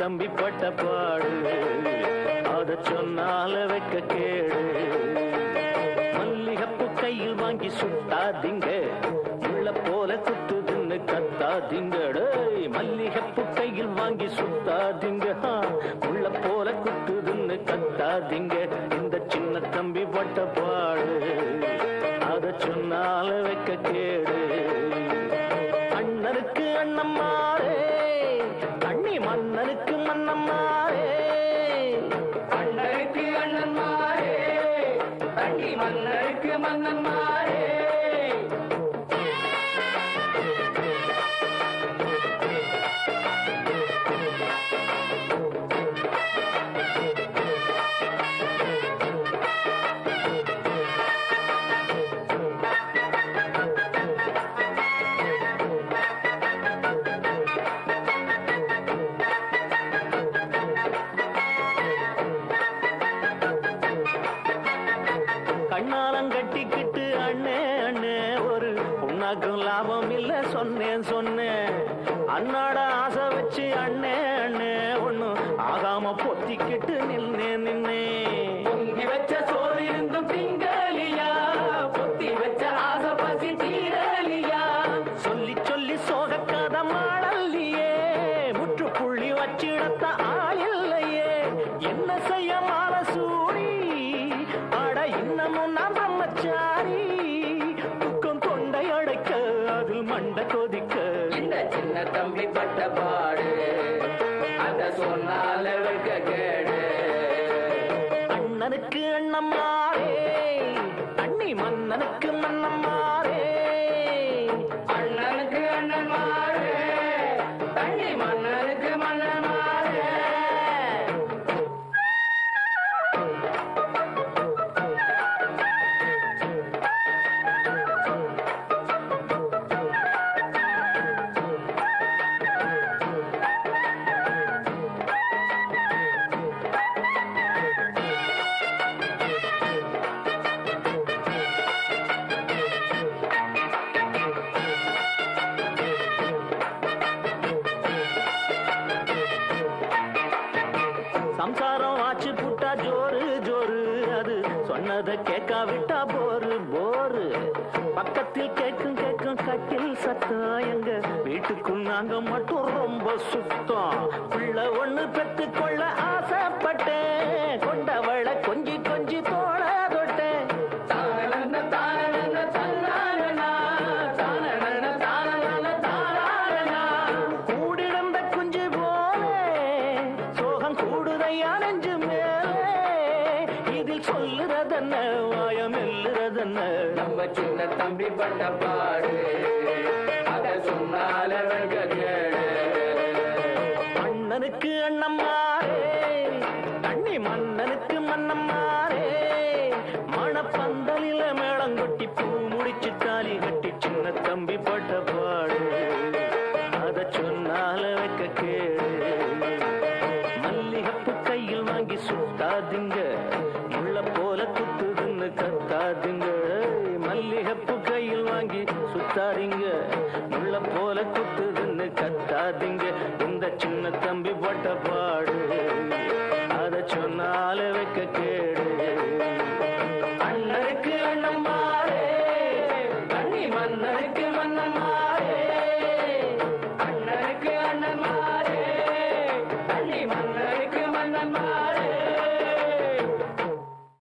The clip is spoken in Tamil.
தம்பி பட்ட பாடு அத சொன்னால வைக்க கேடு மல்லிகப்பு கையில் வாங்கி சுட்டாதீங்க முள்ள போல குத்துதுன்னு கத்தாதீங்க டேய் மல்லிகப்பு கையில் வாங்கி சுத்தாதீங்க ஆ, முள்ள போல குத்துதுன்னு கத்தாதீங்க இந்த சின்ன தம்பி பட்ட பாடு அத சொன்னால வைக்க கேடு அண்ணனுக்கு அண்ணம்மாரே அண்ணி மன்னனுக்கு மன்னம்மாரே அண்ணனுக்கு அண்ணன்மாரே தண்ணி மன்னருக்கு மன்னன்மாரே கண்ணாலம் கட்டிக்கிட்டு அண்ணே அண்ணே ஒரு உனக்கும் லாபம் இல்ல சொன்னேன் சொன்னேன் அண்ணாட ஆசை வச்சு அண்ணே அண்ணே ஒண்ணும் ஆகாம பொத்திக்கிட்டு நின்னே நின்னே பொங்கி வச்ச சோறு இருந்தும் திங்கலியா பொத்தி வச்ச ஆசை பசி தீரலியா சொல்லி சொல்லி சோக கதை மாடல்லையே முற்றுப்புள்ளி வச்சிடத்த ஆள் இல்லையே என்ன செய்ய மால சூடி அட இன்னமும் நான் பிரம்மச்சாரி துக்கம் தொண்டை அடைக்க அதில் மண்டை கொதிக்க இந்த சின்ன தம்பி பட்ட பாடு அத சொன்னால வைக்க கேடு அண்ணனுக்கு அண்ணம்மாரே அண்ணி மன்னனுக்கு மன்னம்மாரே அண்ணனுக்கு அண்ணன்மாரே தண்ணி மன்னனுக்கு மன்னன்மாரே சம்சாரம் ஆச்சு புட்டா ஜோரு ஜோரு அது சொன்னதை கேட்காவிட்டா போரு போரு பக்கத்தில் கேட்கும் கேட்கும் கட்டில் சத்தம் எங்க வீட்டுக்குள் நாங்க மட்டும் ரொம்ப சுத்தம் பிள்ளை ஒண்ணு பெத்து கொள்ள ஆசைப்பட்டேன் கொண்டவளை கொஞ்சி கொஞ்சி தோழ தொட்டேன் தானன தானன தன்னானனா தானன தானன தானனா கூடிடந்த குஞ்சு போலே சோகம் கூடுதையா நெஞ்சு மேலே இதில் சொல்லுறதென்ன வாயம் எல்லுறதென்ன நம்ம சின்ன தம்பி பட்ட பாடு அத சொன்னால வைக்க கேடு அண்ணனுக்கு அண்ணம்மாரே அண்ணி மன்னனுக்கு மன்னம்மாரே மணப்பந்தலில மேளங்கொட்டி பூ முடிச்சு தாலி கட்டி சின்ன தம்பி பட்ட பாடு அத சொன்னால வைக்க கேடு மல்லிகப்பு கையில் வாங்கி சுத்தாதீங்க முள்ள போல குத்துதுன்னு கத்தாதீங்க மல்லிகப்பு கையில் வாங்கி சுத்தாதீங்க முள்ள போல குத்துதுன்னு கத்தாதீங்க இந்த சின்ன தம்பி பட்ட பாடு அத சொன்னால வைக்க கேடு